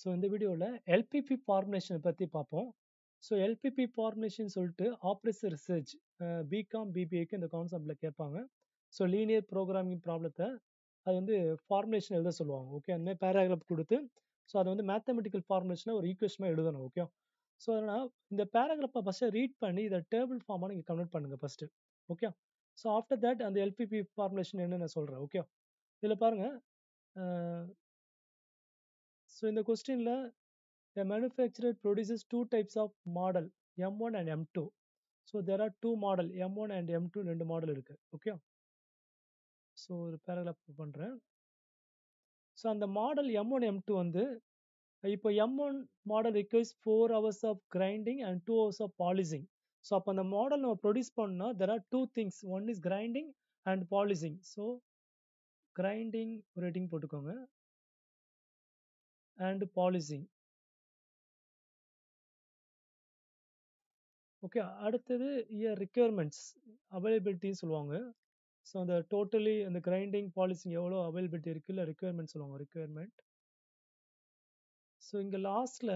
So இந்த வீடியோவில் LPP ஃபார்முலேஷனை பற்றி பார்ப்போம் ஸோ எல்பிபி ஃபார்முலேஷன் சொல்லிட்டு ஆப்ரேஷன் ரிசர்ச் பிகாம் பிபிஏக்கு இந்த கான்செப்டில் கேட்பாங்க ஸோ லீனியர் ப்ரோக்ராமிங் ப்ராப்ளத்தை அது வந்து ஃபார்முலேஷன் எழுத சொல்லுவாங்க ஓகே அந்த மாதிரி பேராகிராஃப் கொடுத்து ஸோ அதை வந்து மேத்தமெட்டிக்கல் ஃபார்முலேஷனை ஒரு ஈக்குவேஷனாக எழுதணும் ஓகே ஸோ அதனால் இந்த பேராகிராஃபை ஃபஸ்ட்டு ரீட் பண்ணி இதை டேபிள் ஃபார்மாக நீங்கள் கன்வெர்ட் பண்ணுங்கள் first okay so after that அந்த எல்பிபி ஃபார்முலேஷன் என்ன நான் சொல்கிறேன் ஓகே இதில் பாருங்கள் ஸோ இந்த கொஸ்டினில் a manufacturer produces two types of model M1 and M2 so there are two model M1 and M2 ரெண்டு மாடல் இருக்கு ஓகே ஸோ ஒரு பேராகிராஃப் பண்ணுறேன் ஸோ அந்த model M one M two வந்து இப்போ M one model requires four hours of grinding and two hours of polishing so அப்போ அந்த model நம்ம ப்ரொடியூஸ் பண்ணால் there are two things one is grinding and polishing so grinding rating போட்டுக்கோங்க and polishing okay அடுத்தது year requirements அவைலபிலிட்டின்னு சொல்லுவாங்க so அந்த totally அந்த கிரைண்டிங் பாலிசிங் எவ்வளோ அவைலபிலிட்டி இருக்குது இல்லை ரிக்யர்மெண்ட் சொல்லுவாங்க ரிக்யர்மெண்ட் ஸோ இங்கே லாஸ்டில்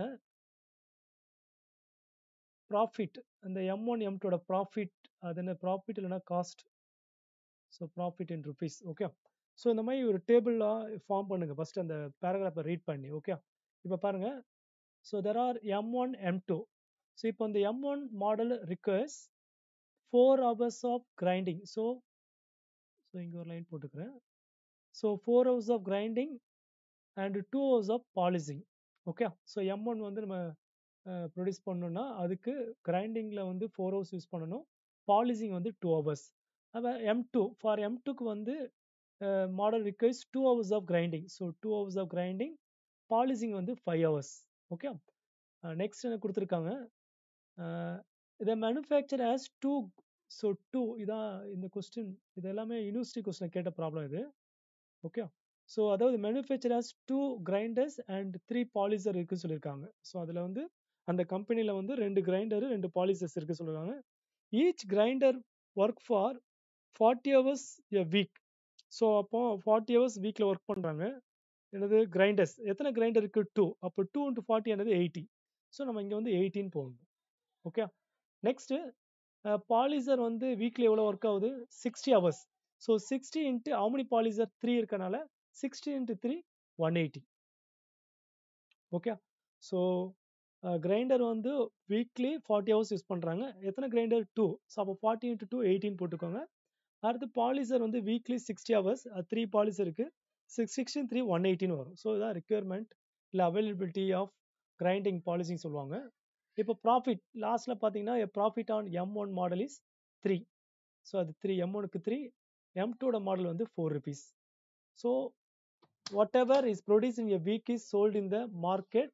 ப்ராஃபிட் அந்த எம் ஒன் எம் டூட ப்ராஃபிட் அது என்ன ப்ராஃபிட் இல்லைனா cost so profit in rupees okay so இந்த மாதிரி ஒரு டேபிளாக ஃபார்ம் பண்ணுங்கள் ஃபஸ்ட்டு அந்த பேராகிராஃபை ரீட் பண்ணி ஓகே இப்போ பாருங்கள் so there are M one M two so இப்போ இந்த M one model requires four hours of grinding so so இங்கே ஒரு லைன் போட்டுக்கிறேன் so four hours of grinding and two hours of polishing okay so M one வந்து நம்ம produce பண்ணணும்னா அதுக்கு கிரைண்டிங்கில் வந்து ஃபோர் ஹவர்ஸ் யூஸ் பண்ணணும் பாலிசிங் வந்து டூ ஹவர்ஸ் அப்போ எம் டூ ஃபார் எம் டூக்கு வந்து model requires two hours of grinding so two hours of grinding polishing வந்து ஃபைவ் ஹவர்ஸ் ஓகே நெக்ஸ்ட் என்ன கொடுத்துருக்காங்க இதை manufacture as two so two இதான் இந்த கொஸ்டின் இது எல்லாமே யூனிவர்சிட்டி கொஸ்டின் கேட்ட ப்ராப்ளம் இது ஓகே ஸோ அதாவது manufacture as two grinders and three polisher இருக்குன்னு சொல்லியிருக்காங்க ஸோ அதில் வந்து அந்த கம்பெனியில் வந்து ரெண்டு கிரைண்டரு ரெண்டு பாலிசர்ஸ் இருக்கு சொல்லியிருக்காங்க each grinder work for forty hours a week so அப்போ ஃபார்ட்டி ஹவர்ஸ் வீக்கில் ஒர்க் பண்ணுறாங்க என்னது கிரைண்டர்ஸ் எத்தனை கிரைண்டர் இருக்குது டூ அப்போ டூ இன்ட்டு ஃபார்ட்டி என்னது எயிட்டி ஸோ நம்ம இங்கே வந்து எயிட்டின் போகணும் ஓகே நெக்ஸ்ட்டு பாலிசர் வந்து வீக்லி எவ்வளோ ஒர்க் ஆகுது sixty hours so sixty into அவமனி பாலிசர் த்ரீ இருக்கனால sixty into three one eighty okay so grinder வந்து வீக்லி ஃபார்ட்டி ஹவர்ஸ் யூஸ் பண்ணுறாங்க எத்தனை கிரைண்டர் டூ ஸோ அப்போ ஃபார்ட்டி இன்ட்டு டூ எயிட்டின் போட்டுக்கோங்க அடுத்து பாலிசர் வந்து weekly sixty hours three polisher இருக்குது six sixty three one eighty வரும் ஸோ இதான் ரிக்யர்மெண்ட் இல்லை அவைலபிலிட்டி ஆஃப் கிரைண்டிங் பாலிசிங் சொல்லுவாங்க இப்போ ப்ராஃபிட் லாஸ்ட்டில் பார்த்தீங்கன்னா profit on M one model is three so அது த்ரீ எம் ஒனுக்கு த்ரீ எம் டூட மாடல் வந்து four rupees so whatever is produce in a week is sold in the market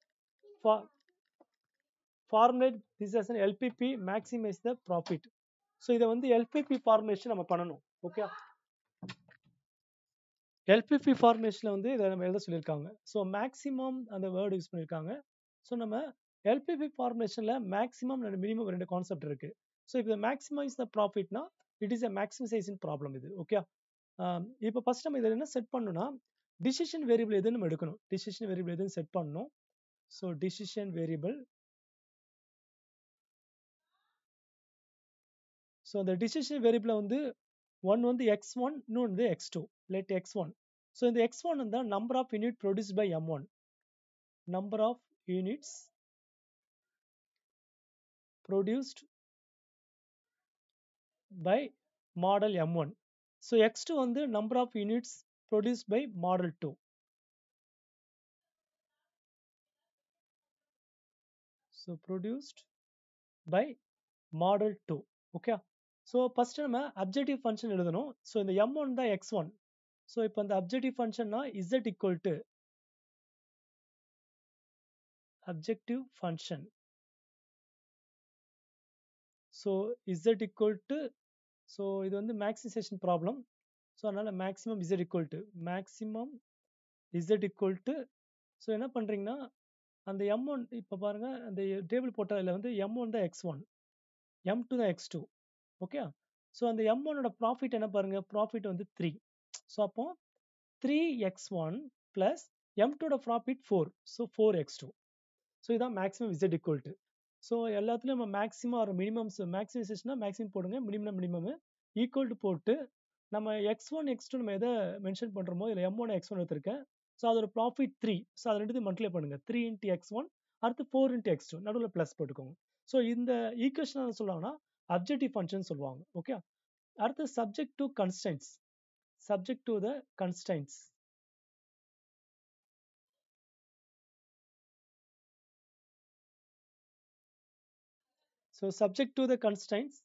formulate this as an LPP maximise the profit so இதை வந்து LPP formulation நம்ம பண்ணணும் okay LPP ஃபார்மேஷனில் வந்து இதை நம்ம எழுத சொல்லியிருக்காங்க ஸோ மேக்ஸிமம் அந்த வேர்டு யூஸ் பண்ணியிருக்காங்க ஸோ நம்ம எல்பிபி ஃபார்மேஷனில் மேக்ஸிமம் அண்ட் மினிமம் ரெண்டு கான்செப்ட் இருக்குது ஸோ இப்போ மேக்ஸிமைஸ் த ப்ராஃபிட்னா it is a maximisation problem இது ஓகே இப்போ ஃபஸ்ட் நம்ம இதில் என்ன செட் பண்ணணும்னா டிசிஷன் வேரியபிள் எதுன்னு நம்ம எடுக்கணும் டிசிஷன் வேரியபிள் எதுன்னு செட் பண்ணணும் ஸோ டிசிஷன் வேரியபிள் ஸோ அந்த டிசிஷன் வேரியபிளை வந்து ஒன் வந்து எக்ஸ் ஒன் இன்னொன்று வந்து X two let X one so இந்த எக்ஸ் ஒன் வந்து number of unit produce by M one number of units produced by model M1. So X2 வந்து number of units produced by model 2. So produced by model 2. Okay. So first நம்ம objective function எழுதணும் so இந்த M one தான் X one so இப்போ அந்த objective ஃபங்க்ஷன்னா Z equal to objective function so Z equal to so இது வந்து maximisation problem so அதனால் maximum Z equal to maximum Z equal to so என்ன பண்ணுறீங்கன்னா அந்த எம் ஒன் இப்போ பாருங்கள் அந்த டேபிள் போட்டதில் வந்து எம் ஒன் தான் எக்ஸ் ஒன் எம் டூ தான் எக்ஸ் டூ ஓகே ஸோ அந்த எம் ஒனோட ப்ராஃபிட் என்ன பாருங்கள் ப்ராஃபிட் வந்து த்ரீ ஸோ அப்போ three X one plus M டூட profit four so four X two so இதான் maximum Z equal to so எல்லாத்துலேயும் நம்ம மேக்ஸிமம் ஒரு மினிமம்ஸ் மேக்ஸிமைசேஷனா மேக்ஸிமம் போடுங்க மினிமம் மினிமம் ஈக்குவல் டு போட்டு நம்ம எக்ஸ் ஒன் எக்ஸ் டூ நம்ம எதை மென்ஷன் பண்ணுறோமோ இதில் எம் ஒன் எக்ஸ் ஒன் எடுத்திருக்கேன் ஸோ அதோட ப்ராஃபிட் த்ரீ ஸோ அதை ரெண்டுத்தையும் மல்டிப்ளை பண்ணுங்க த்ரீ இன்ட்டு எக்ஸ் ஒன் அடுத்து ஃபோர் இன்ட்டு எக்ஸ் டூ நடுவில் ப்ளஸ் போட்டுக்கோங்க ஸோ இந்த ஈக்குவேஷன் சொல்லுவாங்கன்னா அப்ஜெக்டிவ் ஃபங்க்ஷன் சொல்லுவாங்க ஓகே அடுத்து subject to constraints subject to the constraints So subject to the constraints.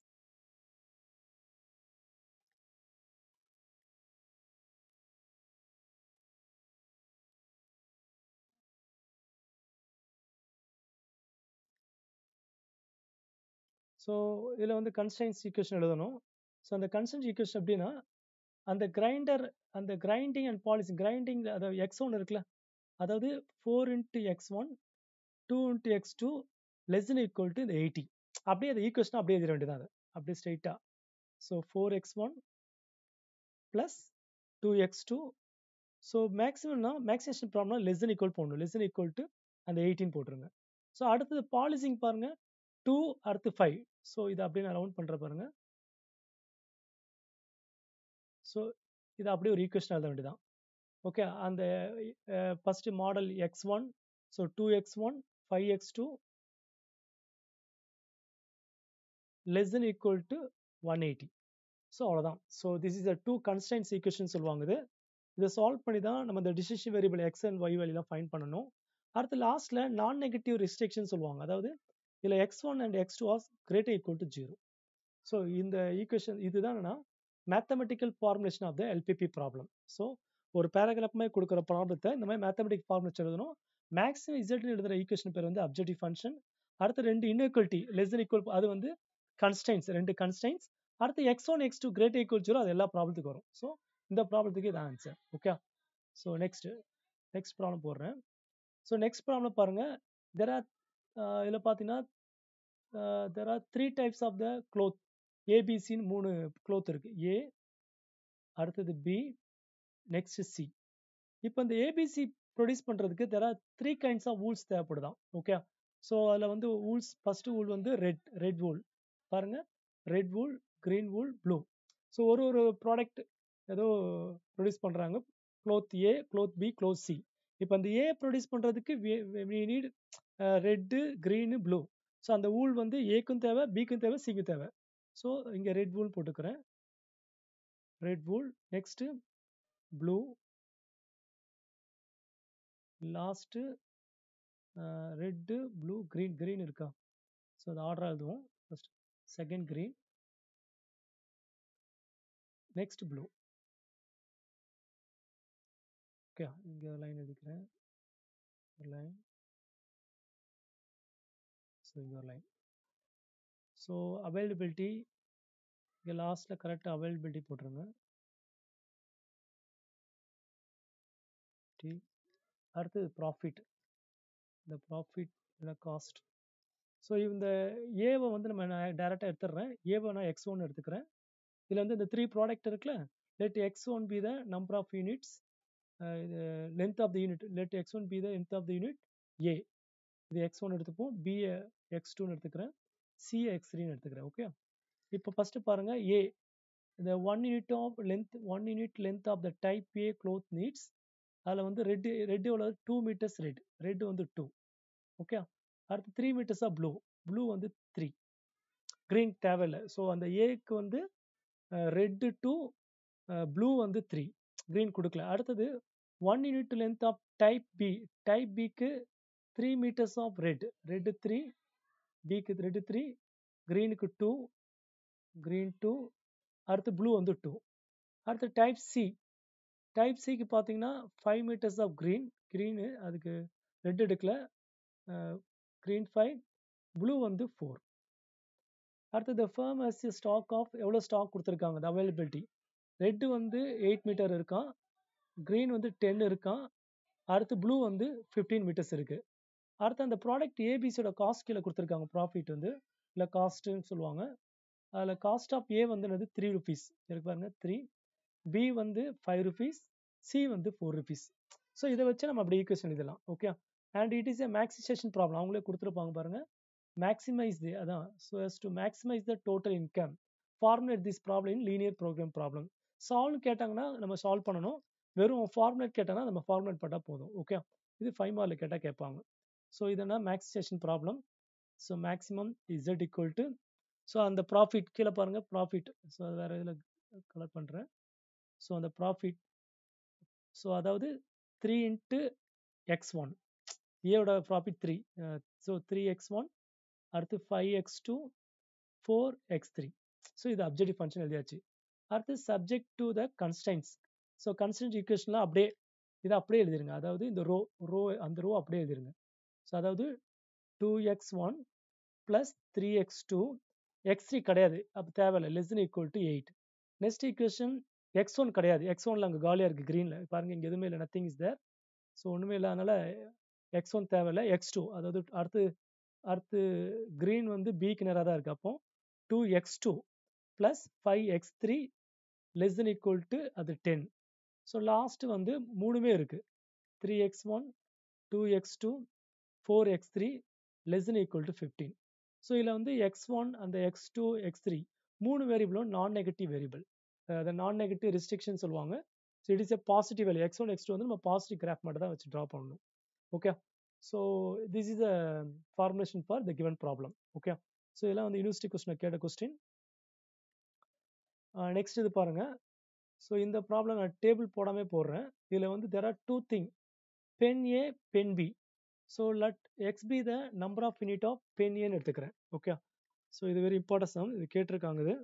So இதில் வந்து கன்ஸ்டைன்ஸ் ஈக்குவேஷன் எழுதணும் ஸோ அந்த கன்ஸ்டன்ஸ் ஈக்குவேஷன் எப்படின்னா அந்த கிரைண்டர் அந்த கிரைண்டிங் அண்ட் பாலிசிங் கிரைண்டிங் அதாவது எக்ஸ் ஒன் இருக்குல்ல அதாவது four into X one two into X two less than equal to இந்த எயிட்டி அப்படியே அந்த ஈக்குவேஷன் அப்படியே எழுத வேண்டியதான் அது அப்படியே ஸ்ட்ரைட்டாக so four X one plus two X two so மேக்ஸிமம்னா மேக்ஸிமேஷன் ப்ராப்ளம்னா லெஸ் தென் ஈக்குவல் போடணும் லெஸ் தென் ஈக்குவல் டு அந்த எயிட்டின் போட்டுருங்க ஸோ அடுத்தது பாலிசிங் பாருங்க டூ அடுத்து ஃபைவ் ஸோ இதை அப்படியே நான் ரவுண்ட் பண்ணுற பாருங்க ஸோ இது அப்படியே ஒரு ஈக்குவேஷன் எழுத வேண்டியதான் ஓகே அந்த first model X one so two X one five X two less than equal to 180 so அவ்வளோதான் so this is a two constraints equation சொல்லுவாங்க இது இதை சால்வ் பண்ணி தான் நம்ம இந்த decision variable X and Y வேலியெலாம் ஃபைன் பண்ணணும் அடுத்து லாஸ்ட்டில் நான் நெகட்டிவ் ரெஸ்ட்ரிக்ஷன் சொல்லுவாங்க அதாவது இதில் X one and X two as greater equal to zero so இந்த ஈக்குவேஷன் இதுதான் என்னன்னா mathematical formulation of the LPP problem so ஒரு பேராகிராஃப் மாதிரி கொடுக்குற ப்ராப்ளத்தை இந்த மாதிரி மேத்தமெட்டிக் ஃபார்முலேஷன் எழுதணும் மேக்ஸிமம் இசட்னு எழுதுகிற ஈக்குவேஷன் பேர் வந்து அப்ஜெக்டிவ் ஃபங்க்ஷன் அடுத்து ரெண்டு இன்இக்வலிட்டி லெஸ் தென் ஈக்குவல் அது வந்து கன்ஸ்டைன்ஸ் ரெண்டு கன்ஸ்டைன்ஸ் அடுத்து X one X two great equal zero அது எல்லா ப்ராப்ளத்துக்கு வரும் ஸோ இந்த ப்ராப்ளத்துக்கு இது answer okay so next next problem போடுறேன் ஸோ நெக்ஸ்ட் ப்ராப்ளம் பாருங்க தெர் ஆர் இதில் பார்த்தீங்கன்னா there are three types of the cloth ஏபிசின்னு மூணு க்ளோத் இருக்கு ஏ அடுத்தது பி நெக்ஸ்ட் சி இப்போ இந்த ஏபிசி ப்ரொடியூஸ் பண்ணுறதுக்கு there are three kinds of wools தேவைப்படுதான் ஓகே ஸோ அதில் வந்து வூல்ஸ் ஃபர்ஸ்ட் வூல் வந்து ரெட் ரெட் வூல் பாருங்க red wool green wool blue so ஒரு ஒரு ப்ராடக்ட் ஏதோ ப்ரொடியூஸ் பண்ணுறாங்க cloth A cloth B cloth C இப்போ அந்த ஏ ப்ரொடியூஸ் பண்ணுறதுக்கு we need red green blue so அந்த வூல் வந்து ஏக்கும் தேவை பிக்கும் தேவை சிக்கும் தேவை ஸோ இங்கே ரெட் வூல் போட்டுக்கிறேன் red wool next blue last red blue green green இருக்கா ஸோ அது ஆர்டர் எழுதுவோம் first second green next blue okay இங்கே லைன் எடுக்கிறேன் லைன் ஸோ இங்கே ஒரு லைன் ஸோ அவைலபிலிட்டி இங்கே லாஸ்ட்டில் கரெக்டாக அவைலபிலிட்டி போட்டுருங்க அடுத்தது ப்ராஃபிட் இந்த ப்ராஃபிட் இல்லை காஸ்ட் ஸோ இந்த ஏவை வந்து நம்ம நான் டேரெக்டாக எடுத்துடுறேன் ஏவை நான் எக்ஸ் ஒன் எடுத்துக்கிறேன் இதில் வந்து இந்த த்ரீ ப்ராடக்ட் இருக்குல்ல let X one be the number of units இது length of the unit let X one be the length of the unit A இது எக்ஸ் ஒன் எடுத்துப்போம் பி எக்ஸ் டூன்னு எடுத்துக்கிறேன் சி எக்ஸ் த்ரீன்னு எடுத்துக்கிறேன் ஓகே இப்போ first பாருங்கள் ஏ இந்த one unit of length one unit length of the type A cloth needs அதில் வந்து ரெட்டு ரெட்டு எவ்வளோ டூ மீட்டர்ஸ் ரெட் ரெட்டு வந்து டூ ஓகே அடுத்து த்ரீ மீட்டர்ஸாக ப்ளூ ப்ளூ வந்து த்ரீ க்ரீன் தேவையில்லை ஸோ அந்த ஏக்கு வந்து ரெட்டு டூ ப்ளூ வந்து த்ரீ க்ரீன் கொடுக்கல அடுத்தது one unit length of type B type பிக்கு three metres of red red three பிக்கு ரெட்டு த்ரீ க்ரீனுக்கு டூ க்ரீன் டூ அடுத்து ப்ளூ வந்து டூ அடுத்து டைப் சி டைப் சிக்கு பார்த்தீங்கன்னா five metres of green green அதுக்கு ரெட் எடுக்கல க்ரீன் ஃபைவ் ப்ளூ வந்து ஃபோர் அடுத்தது ஃபேம் எஸ் ஸ்டாக் ஆஃப் எவ்வளோ ஸ்டாக் கொடுத்துருக்காங்க அந்த அவைலபிலிட்டி ரெட்டு வந்து எயிட் மீட்டர் இருக்கான் க்ரீன் வந்து டென் இருக்கான் அடுத்து ப்ளூ வந்து ஃபிஃப்டீன் மீட்டர்ஸ் இருக்குது அடுத்து அந்த ப்ராடக்ட் ஏபிசியோட காஸ்ட் கீழே கொடுத்துருக்காங்க ப்ராஃபிட் வந்து இல்லை காஸ்ட்டுன்னு சொல்லுவாங்க அதில் காஸ்ட் ஆஃப் ஏ வந்து என்னது த்ரீ ருபீஸ் இருக்கு பாருங்க த்ரீ பி வந்து ஃபைவ் ருபீஸ் சி வந்து ஃபோர் ருபீஸ் ஸோ இதை வச்சு நம்ம அப்படி ஈக்குவேஷன் எழுதலாம் okay and it is a maximisation problem அவங்களே கொடுத்துருப்பாங்க பாருங்க மேக்ஸிமைஸ் தி அதான் so as to maximise the total income formulate this problem in linear program problem solve கேட்டாங்கன்னா நம்ம சால்வ் பண்ணணும் வெறும் ஃபார்முலேட் கேட்டாங்கன்னா நம்ம ஃபார்முலேட் பண்ணால் போதும் ஓகே இது ஃபைவ் மார்க்கில் கேட்டால் கேட்பாங்க ஸோ இதனா maximisation problem so maximum Z equal to so அந்த ப்ராஃபிட் கீழே பாருங்க ப்ராஃபிட் ஸோ வேறு இதில் கலர் பண்ணுறேன் ஸோ அந்த ப்ராஃபிட் ஸோ அதாவது த்ரீ இன்ட்டு எக்ஸ் ஒன் ஏவோட profit three so three X one அடுத்து five X two four X three so இது அப்ஜெக்டிவ் ஃபங்க்ஷன் எழுதியாச்சு அடுத்து subject to the constraints so constant ஈக்குவேஷன்லாம் அப்படியே இதை அப்படியே எழுதிருங்க அதாவது இந்த ரோ ரோ அந்த ரோ அப்படியே எழுதிருங்க ஸோ அதாவது two X one plus three X two X three கிடையாது அப்போ தேவையில்லை less than equal to eight next equation X one கிடையாது எக்ஸ் ஒன்ல அங்கே காலியாக இருக்குது க்ரீனில் பாருங்க இங்கே எதுவுமே இல்லை நத்திங் இஸ் தேர் ஸோ ஒன்றுமே இல்லை அதனால எக்ஸ் ஒன் தேவையில்லை எக்ஸ் டூ அதாவது அடுத்து அடுத்து க்ரீன் வந்து பிக்கு நேராக தான் இருக்குது அப்போ two X two plus five X three less than equal to அது டென் ஸோ லாஸ்ட் வந்து மூணுமே இருக்குது three X one two X two four X three less than equal to fifteen so இதில் வந்து எக்ஸ் ஒன் அந்த X two X three மூணு வேரியபிளும் non negative variable அதை நான் நெகட்டிவ் ரெஸ்ட்ரிக்ஷன் சொல்லுவாங்க so it is a positive value X one X two வந்து நம்ம positive graph மட்டும் தான் வச்சு ட்ரா பண்ணணும் okay so this is a formulation for the given problem okay so இதெல்லாம் வந்து யூனிவர்சிட்டி கொஸ்டின் கேட்ட கொஸ்டின் நெக்ஸ்ட் இது பாருங்க ஸோ இந்த ப்ராப்ளம் நான் டேபிள் போடாமே போடுறேன் இதில் வந்து there are two thing pen A pen B so let X be the number of unit of pen ஏன்னு எடுத்துக்கிறேன் ஓகே ஸோ இது வெரி இம்பார்ட்டன்ட் சம் இது கேட்டிருக்காங்க இது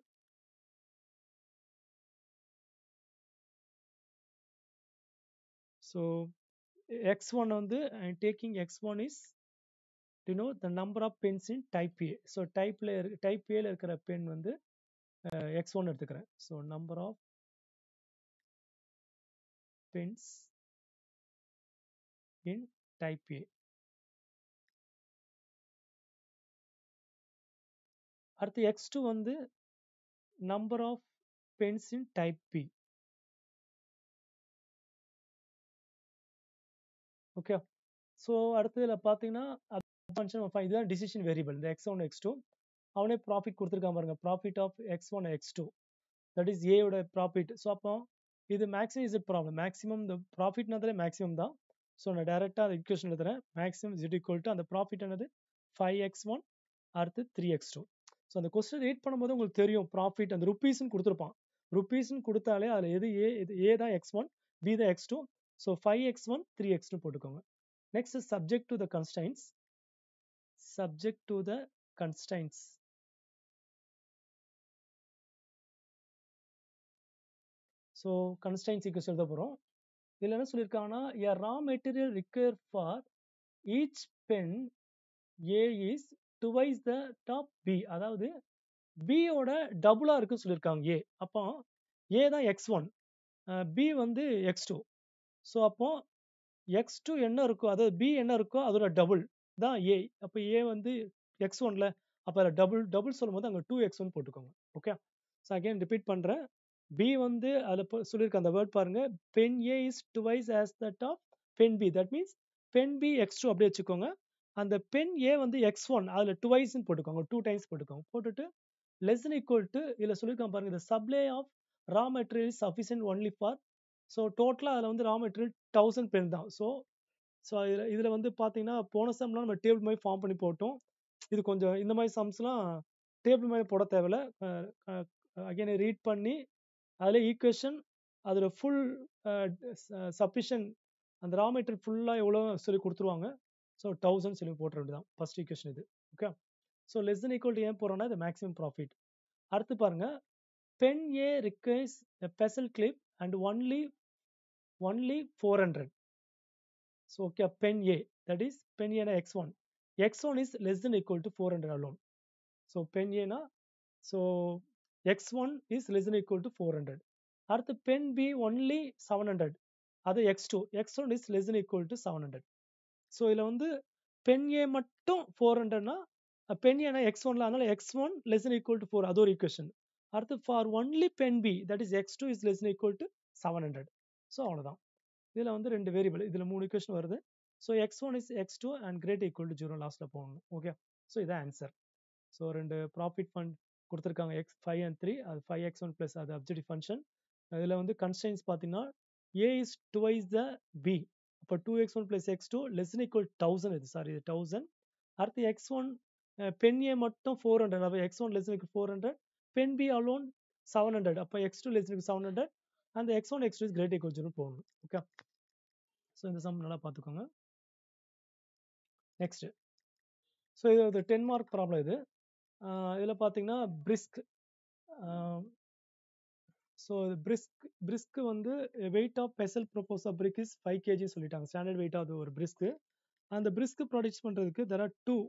ஸோ எக்ஸ் ஒன் வந்து I taking X one is to know the number of pens in type A so டைப்பில் type ஏல இருக்கிற பென் வந்து எக்ஸ் ஒன் எடுத்துக்கிறேன் so number of pens in type A அடுத்து எக்ஸ் டூ வந்து number of pens in type B okay so அடுத்ததுல பார்த்தீங்கன்னா function இதுதான் டிசிஷன் வேரியபிள் இந்த எக்ஸ் ஒன் எக்ஸ் டூ அவனே ப்ராஃபிட் கொடுத்துருக்கான் பாருங்க profit of x one X two that is ஏயோட ப்ராஃபிட் ஸோ அப்போ இது மேக்ஸிமம் இஸ் ப்ராப்ளம் மேக்ஸிமம் இந்த ப்ராஃபிட்னாலே மேக்ஸிமம் தான் ஸோ நான் டேரெக்டாக அந்த இக்குவேஷன் எழுதுறேன் மேக்ஸிமம் இஸ் ஈக்குவல் டு அந்த ப்ராஃபிட் என்னது ஃபைவ் எக்ஸ் ஒன் அடுத்து த்ரீ எக்ஸ் டூ ஸோ அந்த கொஸ்டின் ரீட் பண்ணும்போது உங்களுக்கு தெரியும் ப்ராஃபிட் அந்த ருப்பீஸ்னு கொடுத்துருப்பான் ருப்பீஸ்னு கொடுத்தாலே அதில் எது ஏ இது ஏ தான் எக்ஸ் ஒன் பி தான் X two so five x one three X two போட்டுக்கோங்க next subject to the constraints subject to the constraints so constraints equal எழுத போகிறோம் இதில் என்ன சொல்லியிருக்காங்கன்னா a raw material require for each pen A is twice the top B அதாவது பியோட டபுளாக இருக்குன்னு சொல்லியிருக்காங்க ஏ அப்போ ஏ தான் எக்ஸ் ஒன் பி வந்து எக்ஸ் டூ ஸோ அப்போ எக்ஸ் டூ என்ன இருக்கோ அதாவது பி என்ன இருக்கோ அதோட டபுள் தான் ஏ அப்போ ஏ வந்து எக்ஸ் ஒன்ல அப்போ அதில் டபுள் டபுள் சொல்லும்போது அங்கே டூ எக்ஸ் ஒன் போட்டுக்கோங்க ஓகே ஸோ அகைன் ரிப்பீட் பண்ணுறேன் பி வந்து அதில் சொல்லியிருக்க அந்த வேர்ட் பாருங்க pen A is twice as that of pen B that means pen B x two அப்படியே வச்சுக்கோங்க அந்த பென் ஏ வந்து எக்ஸ் ஒன் அதில் டுவைஸ்ன்னு போட்டுக்கோங்க டூ டைம்ஸ் போட்டுக்கோங்க போட்டுட்டு லெஸ் than ஈக்குவல் டு இதில் சொல்லியிருக்காங்க பாருங்க இந்த supply of raw material sufficient only for so டோட்டலாக அதில் வந்து ரா மெட்டீரியல் தௌசண்ட் பென் தான் ஸோ ஸோ இதில் இதில் வந்து பார்த்தீங்கன்னா போன சம்லாம் நம்ம டேபிள் மாதிரி ஃபார்ம் பண்ணி போட்டோம் இது கொஞ்சம் இந்த மாதிரி சம்ஸ்லாம் டேபிள் மாதிரி போட தேவையில்ல அகைன் ரீட் பண்ணி அதில் ஈக்குவேஷன் அதில் ஃபுல் சஃபிஷியன்ட் அந்த ரா மெட்டீரியல் ஃபுல்லாக எவ்வளோ சொல்லி கொடுத்துருவாங்க ஸோ தௌசண்ட் சொல்லி போட்டுற வேண்டியதான் ஃபர்ஸ்ட் ஈக்குவேஷன் இது okay so less than equal to ஏன் போகிறோம்னா இது மேக்ஸிமம் ப்ராஃபிட் அடுத்து பாருங்க pen A requires special clip and only only four hundred so okay pen A that is pen ஏனா x one X one is less than equal to four hundred alone so pen ஏனா so X one is less than equal to four hundred அடுத்து pen B only seven hundred அது X two X one is less than equal to seven hundred so இதில் வந்து pen A மட்டும் four ஹண்ட்ரட்னா pen ஏனா x ஒன்ல அதனால X one less than equal to four அது ஒரு ஈக்குவேஷன் அடுத்து for only pen B that is x two is less than equal to seven hundred so அவ்வளோதான் இதுல வந்து ரெண்டு வேரியபிள் இதுல மூணு ஈக்குவேஷன் வருது so X one is x two and great equal to zero லாஸ்ட்ல போகணும் ஓகே ஸோ இதான் ஆன்சர் ஸோ ரெண்டு ப்ராஃபிட் ஃபண்ட் கொடுத்துருக்காங்க எக்ஸ் ஃபைவ் அண்ட் த்ரீ அது ஃபைவ் எக்ஸ் ஒன் ப்ளஸ் அது அப்ஜெக்டிவ் ஃபங்க்ஷன் இதில் வந்து கன்ஸ்டன்ஸ் பார்த்தீங்கன்னா A is twice the B அப்போ two X one plus x two less equal thousand இது சாரி இது தௌசண்ட் அடுத்து எக்ஸ் ஒன் பென் ஏ மட்டும் ஃபோர் ஹண்ட்ரட் அப்போ x one less four hundred pen B alone seven hundred அப்போ x two less seven hundred அந்த x one X two is great equal zero போகணும் okay so இந்த sum நல்லா பார்த்துக்கோங்க next so இது ஒரு டென் மார்க் ப்ராப்ளம் இது இதில் பார்த்தீங்கன்னா பிரிஸ்க் ஸோ பிரிஸ்க் பிரிஸ்க் வந்து weight of special propose of brick is five KG சொல்லிட்டாங்க ஸ்டாண்டர்ட் வெயிட் ஆஃப் ஒரு பிரிஸ்க்கு அந்த பிரிஸ்க் ப்ரொடியூஸ் பண்ணுறதுக்கு தெர் ஆர் டூ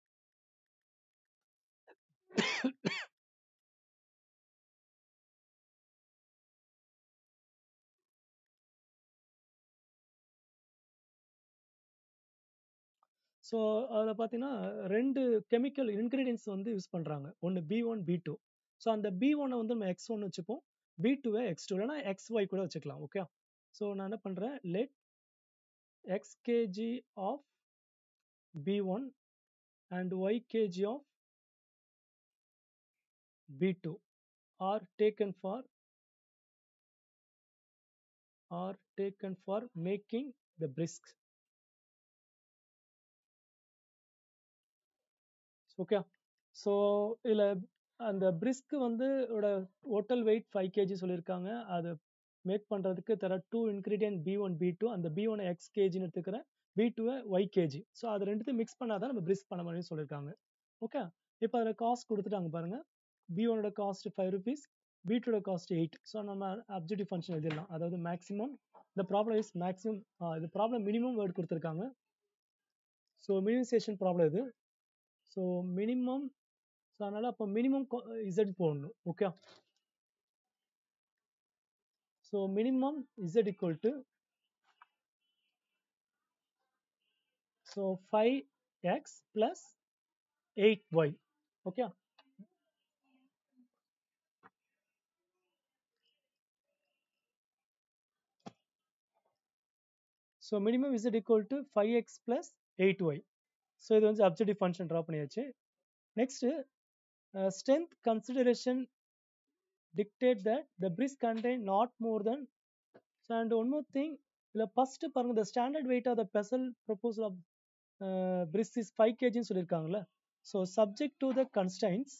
ஸோ அதில் பார்த்தீங்கன்னா ரெண்டு கெமிக்கல் இன்க்ரீடியன்ஸ் வந்து யூஸ் பண்ணுறாங்க ஒன்று B one B two so அந்த பி ஒன்னை வந்து நம்ம எக்ஸ் ஒன் வச்சுப்போம் பி டூவை எக்ஸ் டூ இல்லைனா எக்ஸ் ஒய் கூட வச்சுக்கலாம் ஓகே ஸோ நான் என்ன பண்ணுறேன் let X KG of B one and y KG of B two are taken for are taken for making the bricks okay so இதில் அந்த பிரிஸ்க் வந்து டோட்டல் வெயிட் ஃபைவ் கேஜி சொல்லியிருக்காங்க அது மேக் பண்ணுறதுக்கு தர two ingredient B one B two அந்த B one x கேஜின்னு எடுத்துக்கிறேன் பி டூவை ஒய் கேஜி ஸோ அது ரெண்டுத்தையும் மிக்ஸ் பண்ணாதான் நம்ம பிரிஸ்க் பண்ண முடியும்னு சொல்லியிருக்காங்க ஓகே இப்போ அதில் காஸ்ட் கொடுத்துட்டாங்க பாருங்க பி ஒனோட காஸ்ட் ஃபைவ் ருபீஸ் பி டூட காஸ்ட் எயிட் ஸோ நம்ம அப்ஜெக்டிவ் ஃபங்க்ஷன் எழுதிடலாம் அதாவது மேக்ஸிமம் இந்த ப்ராப்ளம் இஸ் மேக்ஸிமம் இது ப்ராப்ளம் மினிமம் வேர்ட் கொடுத்துருக்காங்க ஸோ மினிமைசேஷன் ப்ராப்ளம் இது ஸோ மினிமம் ஸோ அதனால் அப்போ மினிமம் இசட் போடணும் okay so minimum z equal to so five x plus eight y okay so minimum z equal to five x plus eight y so இது வந்து objective function draw பண்ணியாச்சு next strength consideration dictate that the bricks contain not more than so and one more thing இதில் first பாருங்க the standard weight of the special proposal of bricks is five கேஜின்னு சொல்லியிருக்காங்களே so subject to the constraints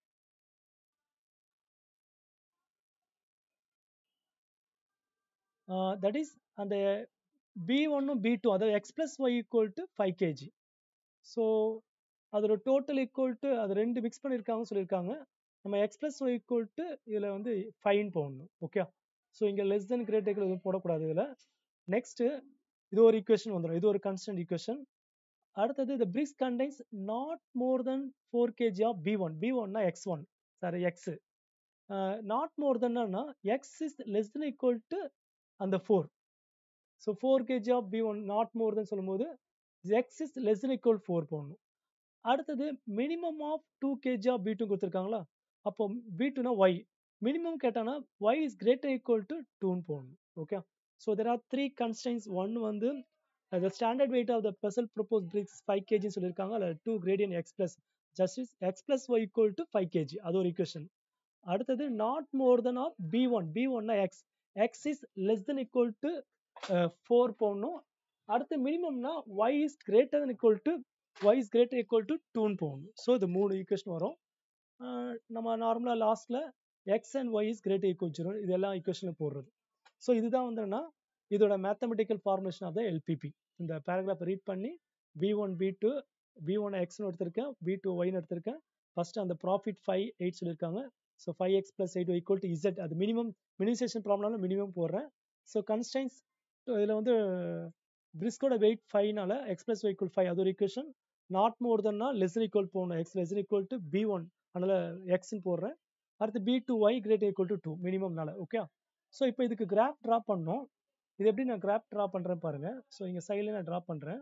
that is அந்த B ஒன்னும் B two அதாவது x plus y equal to five KG so அதோட total equal to அது ரெண்டு mix பண்ணியிருக்காங்கன்னு சொல்லியிருக்காங்க நம்ம x plus y equal to இதில் வந்து ஃபைன் போடணும் ஓகே ஸோ இங்கே லெஸ் தென் கிரேட் எதுவும் போடக்கூடாது இதில் நெக்ஸ்ட்டு இது ஒரு ஈக்குவேஷன் வந்துடும் இது ஒரு கான்ஸ்டன்ட் ஈக்குவேஷன் அடுத்தது the bricks contains not more than four KG of B one B ஒன்னா x one sorry x not more தென்னா x is less than equal to அந்த four so four KG of B one not more than சொல்லும்போது x is less than equal four போடணும் அடுத்தது minimum of two KG of B two கொடுத்துருக்காங்களா அப்போ B டூனா y minimum கேட்டானா y is greater equal to டூன்னு போடணும் okay so there are three constraints one வந்து the standard weight of the special propose bricks five கேஜின்னு சொல்லியிருக்காங்க அதில் two gradient x plus justice x plus y equal to five KG அது ஒரு ஈக்குவேஷன் அடுத்தது not more than of B one B ஒன்னா x x is less than equal to four போடணும் அடுத்து மினிமம்னா y is greater than equal to y is greater equal to டூன்னு போகணும் ஸோ இது மூணு ஈக்குவேஷன் வரும் நம்ம நார்மலாக லாஸ்ட்டில் x and y is greater equal zero இதெல்லாம் ஈக்குவேஷனில் போடுறது ஸோ இதுதான் வந்துன்னா இதோட mathematical formation of the LPP இந்த பேராகிராஃப் ரீட் பண்ணி B one B two B one எக்ஸ்னு எடுத்திருக்கேன் பி டூ ஒய்னு எடுத்திருக்கேன் ஃபர்ஸ்ட் அந்த ப்ராஃபிட் ஃபைவ் எயிட் சொல்லியிருக்காங்க so five x plus eight equal to z அது மினிமம் மினிமைசேஷன் ப்ராப்ளம்னால மினிமம் போடுறேன் ஸோ கன்ஸ்டைன்ஸ் இதில் வந்து பிரிஸ்கோட வெயிட் ஃபைவ்னால x plus y equal five அது ஒரு ஈக்குவேஷன் நாட் மோர் தென்னா லெஸ் ஈக்குவல் போகணும் x less equal to B one அதனால எக்ஸ்ன்னு போடுறேன் அடுத்து B two y great equal to two மினிமம்னால ஓகே ஸோ இப்போ இதுக்கு கிராஃப் ட்ரா பண்ணோம் இது எப்படி நான் கிராஃப் ட்ரா பண்ணுறேன் பாருங்க ஸோ இங்கே சைடில் நான் ட்ரா பண்ணுறேன்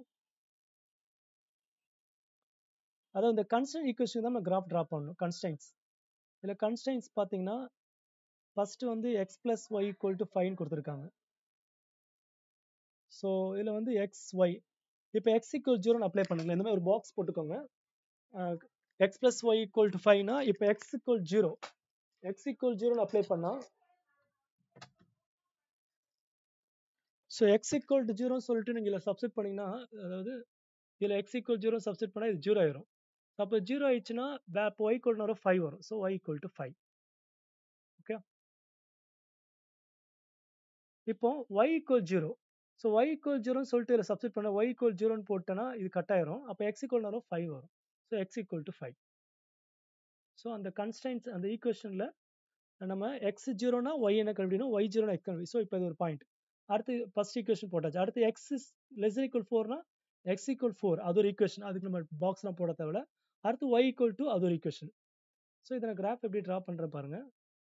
அதாவது இந்த கன்ஸ்டன்ட் ஈக்குவேஷன் தான் நம்ம கிராஃப் ட்ரா பண்ணணும் கன்ஸ்டைன்ஸ் இதில் கன்ஸ்டைன்ஸ் பார்த்தீங்கன்னா ஃபர்ஸ்ட் வந்து x plus y equal to fine கொடுத்துருக்காங்க ஸோ இதில் வந்து எக்ஸ் ஒய் இப்போ எக்ஸ் ஈக்குவல் ஜீரோன்னு அப்ளை பண்ணுங்க இந்த மாதிரி ஒரு பாக்ஸ் போட்டுக்கோங்க x plus y equal to ஃபைவ்னா இப்போ x equal zero x equal ஜீரோன்னு அப்ளை பண்ணா ஸோ எக்ஸ் ஈக்குவல் டு ஜீரோன்னு சொல்லிட்டு நீங்கள் இதில் சப்ஸ்டிட் பண்ணீங்கன்னா அதாவது இதில் எக்ஸ் ஈக்குவல் ஜீரோ சப்ஸ்டிட் பண்ணால் இது ஜீரோ ஆயிரும் அப்போ ஜீரோ ஆயிடுச்சுன்னா இப்போ ஒய் ஈக்குவல் வரும் ஃபைவ் வரும் so y equal to five okay இப்போ y equal zero so y equal ஜீரோன்னு சொல்லிட்டு இதில் சப்ஸ்டிட் பண்ண ஒய் ஈக்குவல் ஜீரோன்னு போட்டேன்னா இது கட் ஆயிரும் அப்போ எக்ஸ் ஈக்குவல் வரும் ஃபைவ் வரும் so x equal to five so அந்த கன்ஸ்டைன்ஸ் அந்த ஈக்குவேஷனில் நம்ம எக்ஸ் ஜீரோனா ஒய் என்ன கண்டுபிடிக்கணும் ஒய் ஜீரோனா எக்ஸ் கண்டுபிடி ஸோ இப்போ இது ஒரு பாயிண்ட் அடுத்து ஃபர்ஸ்ட் ஈக்குவேஷன் போட்டாச்சு அடுத்து எக்ஸ் இஸ் லெஸ் ஈக்குவல் ஃபோர்னா எக்ஸ் ஈக்குவல் ஃபோர் அது ஒரு ஈக்குவேஷன் அதுக்கு நம்ம பாக்ஸ்லாம் போட தேவையில்ல அடுத்து ஒய் ஈக்குவல் டு அது ஒரு ஈக்குவேஷன் ஸோ இதை நான் கிராஃப் எப்படி ட்ரா பண்ணுறேன் பாருங்க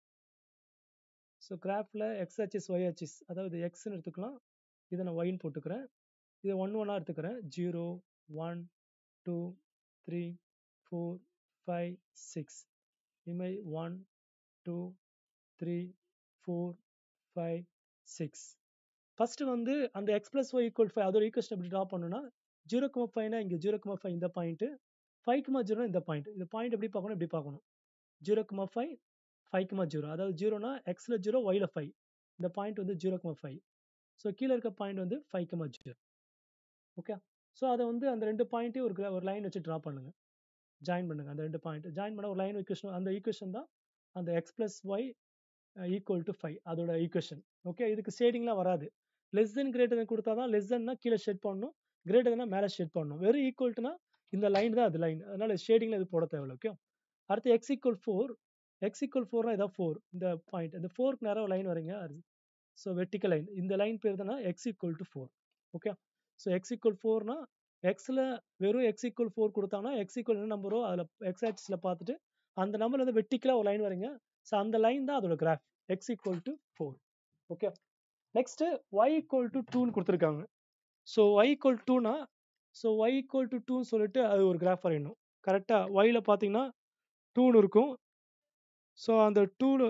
ஸோ கிராஃபில் எக்ஸ் ஹெச்எஸ் ஒய் ஹெச்எஸ் அதாவது எக்ஸ்ன்னு எடுத்துக்கலாம் இதை நான் ஒயின்னு போட்டுக்கிறேன் இதை ஒன் ஒன்னாக எடுத்துக்கிறேன் zero one two three four five six இதுமாதிரி one two three four five six first வந்து அந்த x plus y equal five அதோட ஈக்குவேஷன் எப்படி ட்ரா பண்ணணும்னா ஜீரோ கமா ஃபைவ்னா இங்கே ஜீரோ கமா ஃபைவ் இந்த பாயிண்ட் ஃபைவ் கமா ஜீரோ இந்த பாயிண்ட் இந்த பாயிண்ட் எப்படி பார்க்கணும் எப்படி பார்க்கணும் zero comma five five comma zero அதாவது ஜீரோனா எக்ஸில் ஜீரோ ஒயில் ஃபைவ் இந்த பாயிண்ட் வந்து ஜீரோ கமா ஃபைவ் ஸோ கீழே இருக்க பாயிண்ட் வந்து five comma zero okay so அதை வந்து அந்த ரெண்டு பாயிண்ட்டையும் ஒரு ஒரு லைன் வச்சு ட்ரா பண்ணுங்க ஜாயின் பண்ணுங்க அந்த ரெண்டு பாயிண்ட் ஜாயின் பண்ண ஒரு லைன் ஈக்குவேஷன் அந்த ஈக்குவேஷன் தான் அந்த x plus y equal to five அதோட ஈக்குவேஷன் ஓகே இதுக்கு ஷேடிங்லாம் வராது லெஸ் தென் கிரேட்டர் தென் கொடுத்தா தான் லெஸ் தென்னா கீழே ஷேட் பண்ணணும் கிரேட்டர் தென்னா மேலே ஷேட் பண்ணணும் வெறும் ஈக்குவல்ட்டுனா இந்த லைன் தான் அது லைன் அதனால ஷேடிங்ல இது போட தேவையில்ல ஓகே அடுத்து x equal four x equal ஃபோர்னா இதான் ஃபோர் இந்த பாயிண்ட் இந்த ஃபோருக்கு நேரம் லைன் வரீங்க ஸோ வெர்டிக்கல் லைன் இந்த லைன் பேர் தானே x equal to four okay so x equal ஃபோர்னா எக்ஸில் வெறும் எக்ஸ் ஈக்குவல் ஃபோர் கொடுத்தாங்கன்னா எக்ஸ் ஈக்குவல் என்ன நம்பரோ அதில் எக்ஸ் ஆக்சிஸில் பார்த்துட்டு அந்த நம்பர் வந்து வெர்டிக்கலாக ஒரு லைன் வரீங்க ஸோ அந்த லைன் தான் அதோட graph x equal to four okay next y equal to டூன்னு கொடுத்துருக்காங்க ஸோ ஒய் ஈக்குவல் டூனா ஸோ ஒய் ஈக்குவல் டு டூன்னு சொல்லிட்டு அது ஒரு கிராஃப் வரையணும் கரெக்டாக ஒயில் பார்த்தீங்கன்னா டூன்னு இருக்கும் ஸோ அந்த டூனு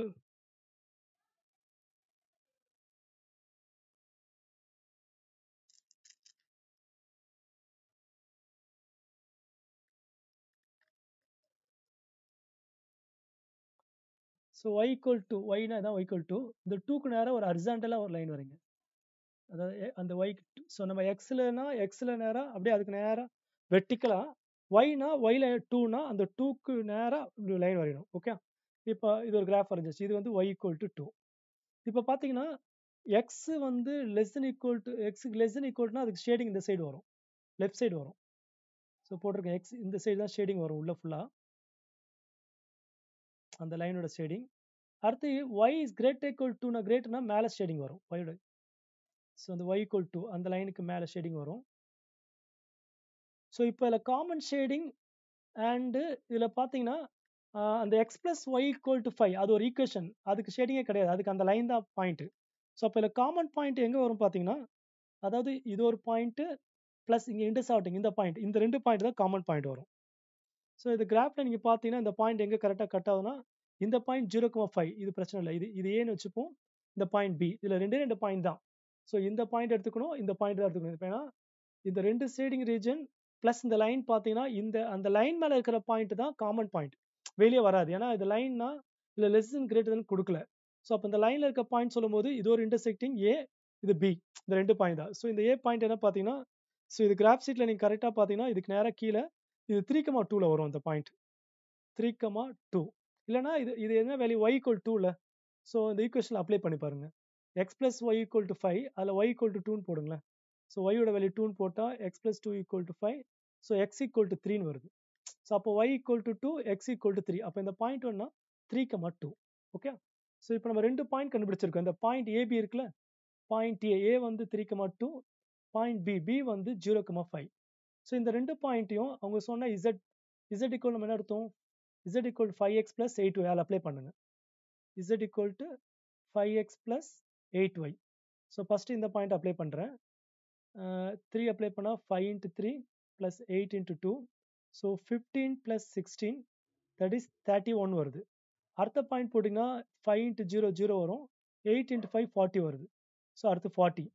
ஸோ ஒய் ஈக்குவல் டு ஒய்னா தான் ஒய் ஈக்குவல் டு இந்த டூக்கு நேரம் ஒரு அர்ஜாண்டலாக ஒரு லைன் வரீங்க அதாவது அந்த ஒய் ஸோ நம்ம எக்ஸ்லனா எக்ஸில் நேரம் அப்படியே அதுக்கு நேரம் வெர்டிக்கலாக ஒய்னா ஒய்ல டூனா அந்த டூக்கு நேராக லைன் வரையணும் ஓகே இப்போ இது ஒரு கிராஃப் வரைஞ்சிச்சு இது வந்து ஒய் ஈக்குவல் டு டூ இப்போ பார்த்தீங்கன்னா எக்ஸ் வந்து லெஸ் தென் ஈக்குவல் டு எக்ஸுக்கு லெஸ் தென் ஈக்குவல்னா அதுக்கு ஷேடிங் இந்த சைடு வரும் லெஃப்ட் சைடு வரும் ஸோ போட்டிருக்கேன் எக்ஸ் இந்த சைடு தான் ஷேடிங் வரும் உள்ள ஃபுல்லாக அந்த லைனோட ஷேடிங் அடுத்து ஒய் இஸ் கிரேட் ஈக்குவல் டூனா கிரேட்னா மேலே ஷேடிங் வரும் ஒயோட ஸோ அந்த ஒய் ஈக்குவல் டூ அந்த லைனுக்கு மேலே ஷேடிங் வரும் ஸோ இப்போ இதில் காமன் ஷேடிங் அண்டு இதில் பார்த்தீங்கன்னா அந்த x plus y equal to five அது ஒரு ஈக்குவேஷன் அதுக்கு ஷேடிங்கே கிடையாது அதுக்கு அந்த லைன் தான் பாயிண்ட் ஸோ அப்போ இதில் காமன் பாயிண்ட் எங்கே வரும் பார்த்தீங்கன்னா அதாவது இது ஒரு பாயிண்ட்டு ப்ளஸ் இங்கே இன்டர்சாப்டிங் இந்த பாயிண்ட் இந்த ரெண்டு பாயிண்ட் தான் காமன் பாயிண்ட் வரும் ஸோ இது கிராஃபில் நீங்கள் பார்த்தீங்கன்னா இந்த பாயிண்ட் எங்கே கரெக்டாக கட் ஆகுதுன்னா இந்த பாயிண்ட் ஜீரோ கமா ஃபைவ் இது பிரச்சனை இல்லை இது இது ஏன்னு வச்சுப்போம் இந்த பாயிண்ட் பி இதில் ரெண்டே ரெண்டு பாயிண்ட் தான் ஸோ இந்த பாயிண்ட் எடுத்துக்கணும் இந்த பாயிண்ட் தான் எடுத்துக்கணும் ஏன்னா இந்த ரெண்டு ஷேடிங் ரீஜன் ப்ளஸ் இந்த லைன் பார்த்தீங்கன்னா இந்த அந்த லைன் மேலே இருக்கிற பாயிண்ட் தான் காமன் பாயிண்ட் வெளியே வராது ஏன்னா இது லைன்னா இல்லை லெஸ் தென் கிரேட்டர் தென் கொடுக்கல ஸோ அப்போ இந்த லைனில் இருக்க பாயிண்ட் சொல்லும்போது இது ஒரு இன்டர்செக்டிங் ஏ இது பி இந்த ரெண்டு பாயிண்ட் தான் ஸோ இந்த ஏ பாயிண்ட் என்ன பார்த்தீங்கன்னா ஸோ இது கிராஃப் சீட்டில் நீங்கள் கரெக்டாக பார்த்தீங்கன்னா இதுக்கு நேராக கீழே இது த்ரீ கமா டூவில் வரும் அந்த பாயிண்ட் த்ரீ கமா டூ இல்லைனா இது இது என்ன வேல்யூ ஒய் ஈக்குவல் டூவில் ஸோ இந்த ஈக்குவேஷனில் அப்ளை பண்ணி பாருங்க x plus y equal to five அதில் ஒய் ஈக்குவல் டு டூன்னு போடுங்களேன் ஸோ ஒய்யோட வேல்யூ டூன்னு போட்டால் x plus two equal to five so x equal to த்ரீன்னு வருது ஸோ அப்போ y equal to two x equal to three அப்போ இந்த பாயிண்ட் ஒன்னா three comma two okay so இப்போ நம்ம ரெண்டு பாயிண்ட் கண்டுபிடிச்சிருக்கோம் இந்த பாயிண்ட் ஏபி இருக்குல்ல பாயிண்ட் ஏ ஏ வந்து three comma two point B B வந்து ஜீரோ கமா ஃபைவ் ஸோ இந்த ரெண்டு பாயிண்ட்டையும் அவங்க சொன்ன இசட் இசட் ஈக்குவல் நம்ம என்ன அர்த்தம் z equal five x plus eight y அதில் அப்ளை பண்ணுங்க z equal to five x plus eight y so first இந்த பாயிண்ட் அப்ளை பண்ணுறேன் த்ரீ அப்ளை பண்ணால் five into three plus eight into two so fifteen plus sixteen that is thirty one வருது அடுத்த point போட்டிங்கன்னா five into zero zero வரும் eight into five forty வருது so அடுத்து forty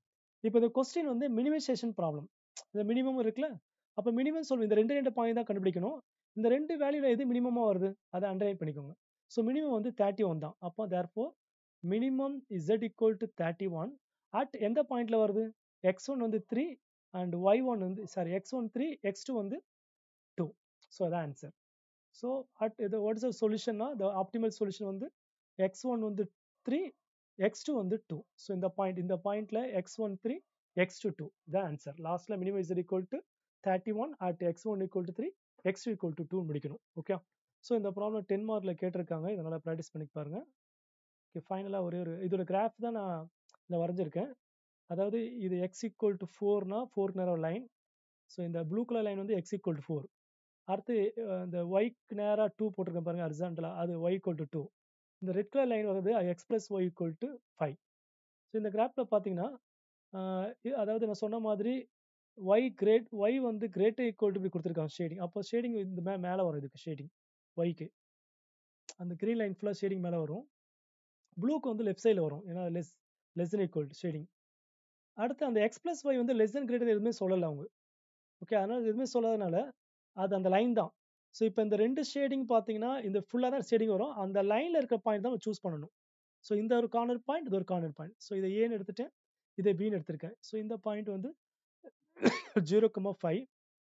இப்போ இந்த கொஸ்டின் வந்து மினிமைசேஷன் ப்ராப்ளம் இந்த மினிமம் இருக்குல்ல அப்போ மினிமம் சொல்லுவோம் இந்த ரெண்டு ரெண்டு பாயிண்ட் தான் கண்டுபிடிக்கணும் இந்த ரெண்டு வேல்யூல எது மினிமமாக வருது அதை அண்டர்லைன் பண்ணிக்கோங்க ஸோ மினிமம் வந்து தேர்ட்டி ஒன் தான் அப்போ therefore minimum z equal to thirty one at எந்த பாயிண்ட்ல வருது எக்ஸ் ஒன் வந்து த்ரீ அண்ட் ஒய் ஒன் வந்து sorry x one three X two வந்து டூ ஸோ அதான் ஆன்சர் ஸோ அட் இது வாட் இஸ் சொல்யூஷன்னா த ஆப்டிமல் சொல்யூஷன் வந்து எக்ஸ் ஒன் வந்து த்ரீ எக்ஸ் டூ வந்து டூ ஸோ இந்த பாயிண்ட் இந்த பாயிண்ட்ல x one three X two two இதான் ஆன்சர் லாஸ்ட்ல minimum is equal to thirty one at x one equal to three X two equal to two முடிக்கணும் okay so இந்த problem ten மார்க்ல கேட்டிருக்காங்க இதனால ப்ராக்டிஸ் பண்ணி பாருங்க ஓகே ஃபைனலாக ஒரே ஒரு இதோட கிராஃப் தான் நான் இதில் வரைஞ்சிருக்கேன் அதாவது இது எக்ஸ் ஈக்குவல் டு ஃபோர்னா ஃபோர் நேரம் லைன் ஸோ இந்த ப்ளூ கலர் லைன் வந்து எக்ஸ் ஈக்குவல் டு ஃபோர் அடுத்து இந்த ஒய்க்கு நேராக டூ போட்டிருக்கேன் பாருங்க அரிசாண்டலாக அது ஒய் ஈக்குவல் டு டூ இந்த ரெட் கலர் லைன் வருது x plus y equal to five so இந்த கிராஃபில் பார்த்தீங்கன்னா அதாவது நான் சொன்ன மாதிரி ஒய் கிரேட் ஒய் வந்து கிரேட் ஈக்குவல் டு இப்படி கொடுத்துருக்காங்க ஷேடிங் அப்போ ஷேடிங் இந்த மே மேலே வரும் இதுக்கு ஷேடிங் ஒய்க்கு அந்த க்ரீன் லைன் ஃபுல்லாக ஷேடிங் மேலே வரும் ப்ளூக்கு வந்து லெஃப்ட் சைடில் வரும் ஏன்னா less less than equal shading அடுத்து அந்த எக்ஸ் பிளஸ் ஒய் வந்து லெஸ் தென் கிரேட்டர் எதுவுமே சொல்லலை அவங்க ஓகே அதனால எதுவுமே சொல்லாதனால அது அந்த லைன் தான் ஸோ இப்போ இந்த ரெண்டு ஷேடிங் பார்த்தீங்கன்னா இந்த ஃபுல்லாக தான் ஷேடிங் வரும் அந்த லைனில் இருக்க பாயிண்ட் தான் சூஸ் பண்ணணும் ஸோ இந்த ஒரு கார்னர் பாயிண்ட் இது ஒரு கார்னர் பாயிண்ட் ஸோ இதை ஏன்னு எடுத்துட்டேன் இதை பின்னு எடுத்திருக்கேன் ஸோ இந்த பாயிண்ட் வந்து zero comma five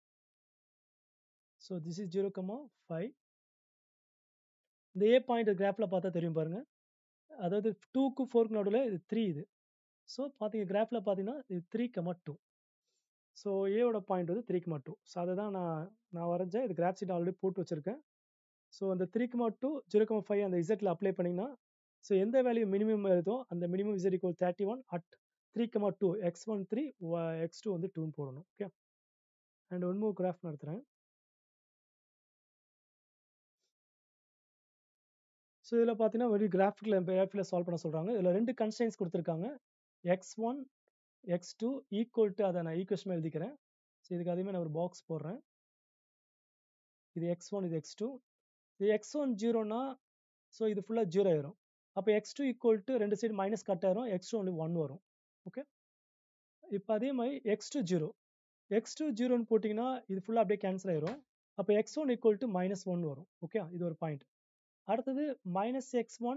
so this is zero comma five இந்த ஏ பாயிண்ட் கிராஃபில் பார்த்தா தெரியும் பாருங்க அதாவது டூக்கு ஃபோருக்கு நடுவில் இது த்ரீ இது ஸோ பார்த்தீங்க கிராஃபில் பார்த்தீங்கன்னா இது த்ரீ கமா டூ ஸோ ஏவோட பாயிண்ட் வந்து த்ரீ கமா டூ ஸோ அதை தான் நான் நான் வரைஞ்சேன் இது கிராஃப் சீட் ஆல்ரெடி போட்டு வச்சிருக்கேன் ஸோ அந்த three comma two zero comma five அந்த இசட்டில் அப்ளை பண்ணிங்கன்னா ஸோ எந்த வேல்யூ மினிமம் வருதோ அந்த minimum z equal thirty one at three comma two X one three X two வந்து டூன்னு போடணும் okay and one more graph நடத்துகிறேன் ஸோ இதில் பார்த்தீங்கன்னா வெரி கிராஃபிக்கில் கிராஃபில் சால்வ் பண்ண சொல்கிறாங்க இதில் ரெண்டு கன்ஸ்டைன்ஸ் கொடுத்துருக்காங்க x one X two equal to அதை நான் ஈக்குவேஷன் எழுதிக்கிறேன் ஸோ இதுக்கு அதேமாதிரி நான் ஒரு பாக்ஸ் போடுறேன் இது எக்ஸ் ஒன் இது எக்ஸ் டூ இது எக்ஸ் ஒன் ஜீரோனா ஸோ இது ஃபுல்லாக ஜீரோ ஆயிரும் அப்போ எக்ஸ் டூ ஈக்குவல் டு ரெண்டு சைடு மைனஸ் கட் ஆயிரும் எக்ஸ் டூ ஒன்லி ஒன் வரும் ஓகே இப்போ அதே மாதிரி x two zero x two ஜீரோன்னு போட்டிங்கன்னா இது ஃபுல்லாக அப்படியே கேன்சல் ஆயிரும் அப்போ x one equal to minus one வரும் ஓகே இது ஒரு பாயிண்ட் அடுத்தது minus x one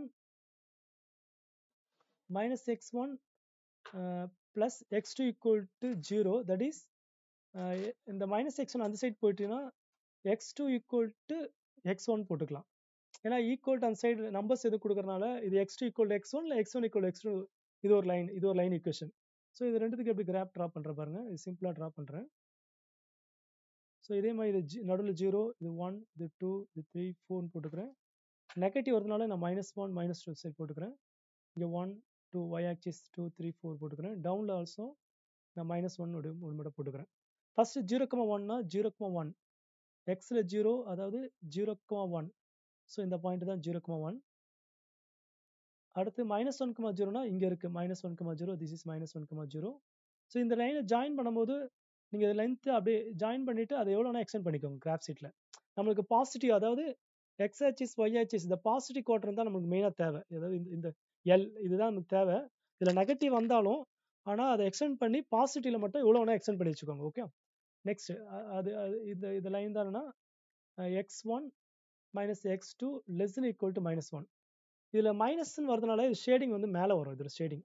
minus x one plus x two equal to zero that is இந்த மைனஸ் எக்ஸ் ஒன் அந்த சைட் போயிட்டீங்கன்னா x two equal to x one போட்டுக்கலாம் ஏன்னா equal to அந்த சைடு நம்பர்ஸ் எது கொடுக்கறனால இது x two equal x one இல்லை x one equal x two இது ஒரு லைன் இது ஒரு லைன் ஈக்குவேஷன் ஸோ இது ரெண்டுத்துக்கு எப்படி கிராஃப் ட்ரா பண்ணுற பாருங்க இது சிம்பிளாக ட்ரா பண்ணுறேன் ஸோ இதே மாதிரி இது ஜி நடுவில் ஜீரோ இது ஒன் இது டூ இது த்ரீ ஃபோர்னு போட்டுக்கிறேன் நெகட்டிவ் வரதுனால நான் minus one minus two side போட்டுக்கிறேன் இங்கே one two y axis two three four போட்டுக்கிறேன் டவுனில் ஆல்சோ நான் மைனஸ் ஒன் ஒரு ஒரு மட்டும் போட்டுக்கிறேன் ஃபர்ஸ்ட் ஜீரோ கமா ஒன்னா ஜீரோ கமா ஒன் எக்ஸில் ஜீரோ அதாவது ஜீரோ கமா ஒன் ஸோ இந்த பாயிண்ட் தான் ஜீரோ கமா ஒன் அடுத்து மைனஸ் ஒன் கமா ஜீரோனா இங்கே இருக்குது minus one comma zero this is minus one comma zero so இந்த லைனை ஜாயின் பண்ணும்போது நீங்கள் லென்த்து அப்படியே ஜாயின் பண்ணிவிட்டு அதை எவ்வளோனா எக்ஸ்டெண்ட் பண்ணிக்கோங்க கிராஃப் ஷீட்டில் நம்மளுக்கு பாசிட்டிவ் அதாவது எக்ஸ்ஹெச்எஸ் ஒய்ஹெச்எஸ் இந்த பாசிட்டிவ் குவார்டர் தான் நமக்கு மெயினாக தேவை அதாவது இந்த இந்த எல் இதுதான் நமக்கு தேவை இதில் நெகட்டிவ் வந்தாலும் ஆனால் அதை எக்ஸ்டெண்ட் பண்ணி பாசிட்டிவ்ல மட்டும் எவ்வளோ வேணால் எக்ஸ்டெண்ட் பண்ணி வச்சுக்கோங்க ஓகே நெக்ஸ்ட் அது இந்த இந்த லைன் தானேன்னா x one minus x two less equal to minus one இதில் மைனஸ்ன்னு வரதுனால இது ஷேடிங் வந்து மேலே வரும் இதில் ஷேடிங்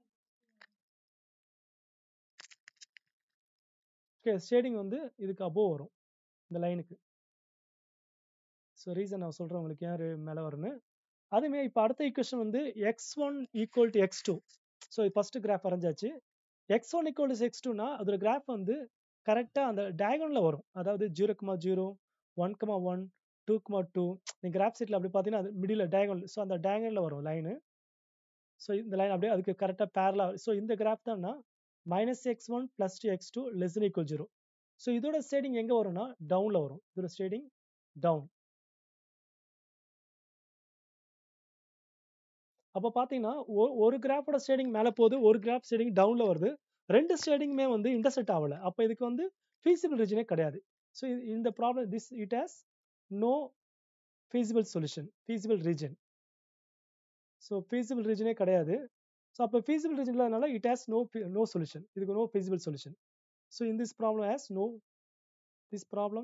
ஓகே ஷேடிங் வந்து இதுக்கு அபோவ் வரும் இந்த லைனுக்கு ஸோ ரீசன் நான் சொல்கிறேன் உங்களுக்கு யார் மேலே வரும்னு அதுமாரி இப்போ அடுத்த ஈக்குவேஷன் வந்து X one equal to x two so first graph வரைஞ்சாச்சு x one equal to x டூனா அதோட கிராஃப் வந்து கரெக்டாக அந்த டயகனில் வரும் அதாவது zero comma zero one comma one two comma two நீங்கள் கிராஃப் சீட்டில் அப்படி பார்த்தீங்கன்னா அது மிடில் டயகனல் ஸோ அந்த டயகனில் வரும் லைனு ஸோ இந்த லைன் அப்படியே அதுக்கு கரெக்டாக பேரலாக ஸோ இந்த கிராஃப் தான்னா minus x one plus two X two less equal zero so இதோட ஸ்டேடிங் எங்கே வரும்னா டவுனில் வரும் இதோட ஸ்டேடிங் டவுன் அப்போ பார்த்தீங்கன்னா ஒரு கிராஃபோட ஸ்டேடிங் மேலே போகுது ஒரு கிராஃப் ஸ்டேடிங் டவுனில் வருது ரெண்டு ஸ்டேடிங்குமே வந்து இன்டர்செக்ட் ஆகலை அப்போ இதுக்கு வந்து ஃபீஸிபிள் ரீஜனே கிடையாது ஸோ இந்த problem this it has no feasible solution feasible region so feasible ரீஜனே கிடையாது ஸோ அப்போ feasible region இல்லாதனால it has no fe- no solution இதுக்கு no feasible solution so in this problem has no this problem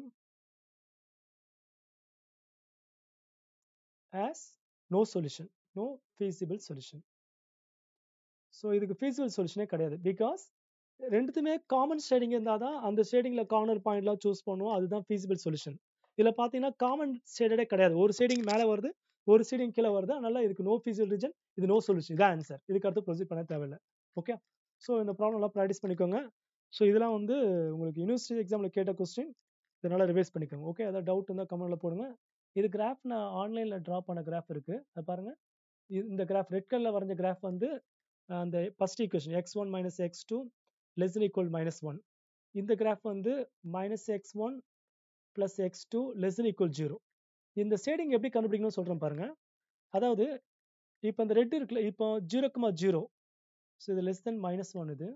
has no solution no feasible solution so இதுக்கு feasible solutionே கிடையாது because ரெண்டுத்துமே common shading இருந்தால் தான் அந்த ஷேடிங்கில் corner பாயிண்ட்லாம் choose பண்ணுவோம் அதுதான் feasible solution இதில் பார்த்தீங்கன்னா காமன் ஷேடடே கிடையாது ஒரு ஷேடிங் மேலே வருது ஒரு ஷேடிங் கீழே வருது அதனால இதுக்கு நோ feasible region இது நோ சொல்யூஷன் இதான் ஆன்சர் இதுக்கு அடுத்து ப்ரொசீட் பண்ண தேவையில்லை ஓகே ஸோ இந்த ப்ராப்ளம் எல்லாம் ப்ராக்டிஸ் பண்ணிக்கோங்க ஸோ இதெல்லாம் வந்து உங்களுக்கு யூனிவர்சிட்டி எக்ஸாமில் கேட்ட கொஸ்டின் இதனால ரிவைஸ் பண்ணிக்கோங்க ஓகே ஏதாவது டவுட் இருந்தால் கமெண்ட்ல போடுங்க இது கிராஃப் நான் ஆன்லைனில் ட்ரா பண்ண கிராஃப் இருக்கு அது பாருங்க இது- இந்த கிராஃப் ரெட் கலர்ல வரைஞ்ச கிராஃப் வந்து அஹ், அந்த first equation X one minus x two less equal minus one இந்த கிராஃப் வந்து minus x one plus x two less equal zero இந்த ஷேடிங் எப்படி கண்டுபிடிக்கணும்னு சொல்றேன் பாருங்க அதாவது இப்போ இந்த ரெட் இருக்குல்ல இப்போ ஜீரோ கமா ஜீரோ ஸோ இது லெஸ் தென் மைனஸ் ஒன் இது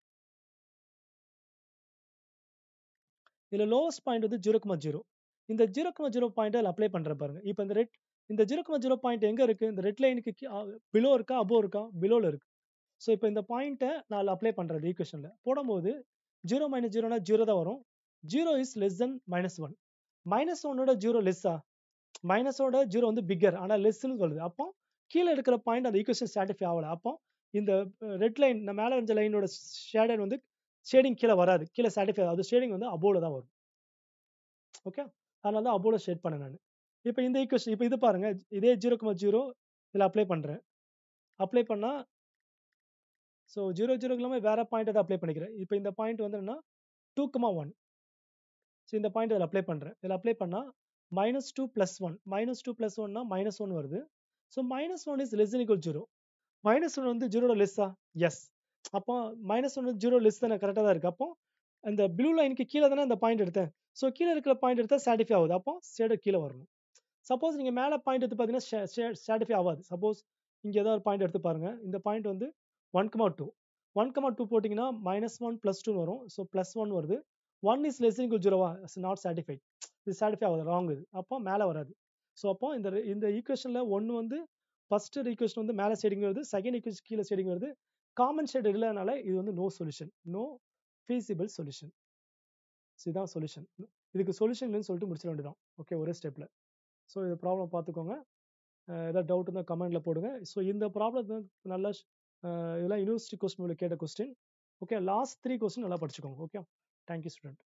இதுல லோவஸ்ட் பாயிண்ட் வந்து ஜீரோ கமா ஜீரோ இந்த ஜீரோ கமா ஜீரோ பாயிண்ட் அதில் அப்ளை பண்றேன் பாருங்க இப்போ இந்த ரெட் இந்த ஜீரோ கமா ஜீரோ பாயிண்ட் எங்க இருக்கு இந்த ரெட் லைனுக்கு பிலோ இருக்கா அபோ இருக்கா பிலோல இருக்கு ஸோ இப்போ இந்த பாயிண்ட்டை நான் அப்ளை பண்றது ஈக்குவேஷன்ல போடும்போது ஜீரோ மைனஸ் ஜீரோனா ஜீரோ தான் வரும் zero is less than minus one minus ஒன்னோட ஜீரோ லெஸ்ஸா மைனஸோட ஜீரோ வந்து பிக்கர் ஆனால் லெஸ்ன்னு சொல்லுது அப்போ கீழே இருக்கிற பாயிண்ட் அந்த ஈக்குவேஷன் சாட்டிஃபை ஆகல அப்போ இந்த ரெட் லைன் இந்த மேலே இருந்த லைனோட ஷேடட் வந்து ஷேடிங் கீழே வராது கீழே சாட்டிஃபை அது ஷேடிங் வந்து அபோல தான் வரும் ஓகே அதனால தான் அபோல ஷேட் பண்ணேன் நான் இப்போ இந்த ஈக்குவேஷன் இப்போ இது பாருங்க இதே ஜீரோ கமா ஜீரோ இதில் அப்ளை பண்ணுறேன் அப்ளை பண்ணால் ஸோ ஜீரோ ஜீரோ இல்லாமல் வேற பாயிண்ட் தான் அப்ளை பண்ணிக்கிறேன் இப்போ இந்த பாயிண்ட் வந்து என்னன்னா டூ கமா ஒன் ஸோ இந்த பாயிண்ட் இதில் அப்ளை பண்ணுறேன் இதில் அப்ளை பண்ணால் minus two plus one minus two plus ஒன்னா மைனஸ் ஒன் வருது so minus one is less equal zero minus one வந்து ஜீரோட லெஸ்ஸா எஸ் அப்போ மைனஸ் ஒன் ஜீரோ லெஸ் தானே கரெக்டாக தான் இருக்கு அப்போ அந்த ப்ளூ லைனுக்கு கீழே தானே அந்த பாயிண்ட் எடுத்தேன் ஸோ கீழே இருக்கிற பாயிண்ட் எடுத்தா சாட்டிஃபை ஆகுது அப்போ ஷேடு கீழே வரணும் சப்போஸ் நீங்கள் மேலே பாயிண்ட் எடுத்து பார்த்தீங்கன்னா சாட்டிஃபை ஆகாது சப்போஸ் இங்கே ஏதாவது ஒரு பாயிண்ட் எடுத்து பாருங்க இந்த பாயிண்ட் வந்து one comma two one comma two போட்டிங்கன்னா மைனஸ் ஒன் ப்ளஸ் டூ வரும் ஸோ ப்ளஸ் ஒன் வருது ஒன் இஸ் லெஸ் ஈக்குவல் ஜீரோவா இஸ் நாட் சாட்டிஃபைட் இது சாட்டிஃபை ஆகுது ராங் இது அப்போ மேலே வராது ஸோ அப்போ இந்த ரெ- இந்த ஈக்குவேஷனில் ஒன்று வந்து ஃபர்ஸ்ட் ஈக்குவேஷன் வந்து மேலே ஷேடிங் வருது செகண்ட் ஈக்குவேஷன் கீழே ஷேடிங் வருது காமன் ஷேட் இல்லாதனால இது வந்து no solution no feasible solution இதுதான் சொல்யூஷன் இதுக்கு சொல்யூஷன் இல்லைன்னு சொல்லிட்டு முடிச்சிட வேண்டியதான் ஓகே ஒரே ஸ்டெப்பில் ஸோ இந்த ப்ராப்ளம் பார்த்துக்கோங்க அஹ் ஏதாவது டவுட் இருந்தால் கமெண்ட்ல போடுங்க ஸோ இந்த ப்ராப்ளம் நல்லா அஹ் இதெல்லாம் யூனிவர்சிட்டி கொஸ்டின் கேட்ட question okay last three question நல்லா படிச்சுக்கோங்க ஓகே தேங்க்யூ ஸ்டூடெண்ட்